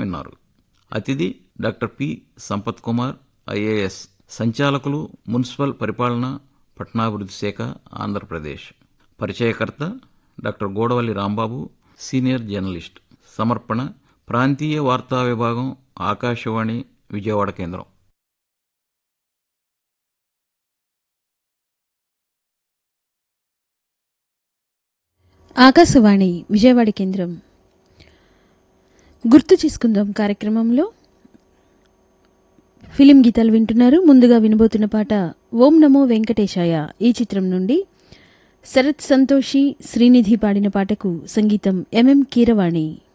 విన్నారు అతిథి doctor P Sampath Kumar IAS సంచాలకులు మున్సిపల్ పరిపాలన పట్టణాభివృద్ధి శాఖ ఆంధ్రప్రదేశ్ పరిచయకర్త doctor Godavalli Rambabu senior journalist సమర్పణ ప్రాంతీయ వార్తా విభాగం ఆకాశవాణి విజయవాడ కేంద్రం ఆకాశవాణి విజయవాడ కేంద్రం గుర్తు చేసుకుందాం కార్యక్రమంలో ఫిలిం గీతాలు వింటున్నారు ముందుగా వినబోతున్న పాట ఓం నమో వెంకటేశాయ ఈ చిత్రం నుండి శరత్ సంతోషి శ్రీనిధి పాడిన పాటకు సంగీతం ఎంఎం కీరవాణి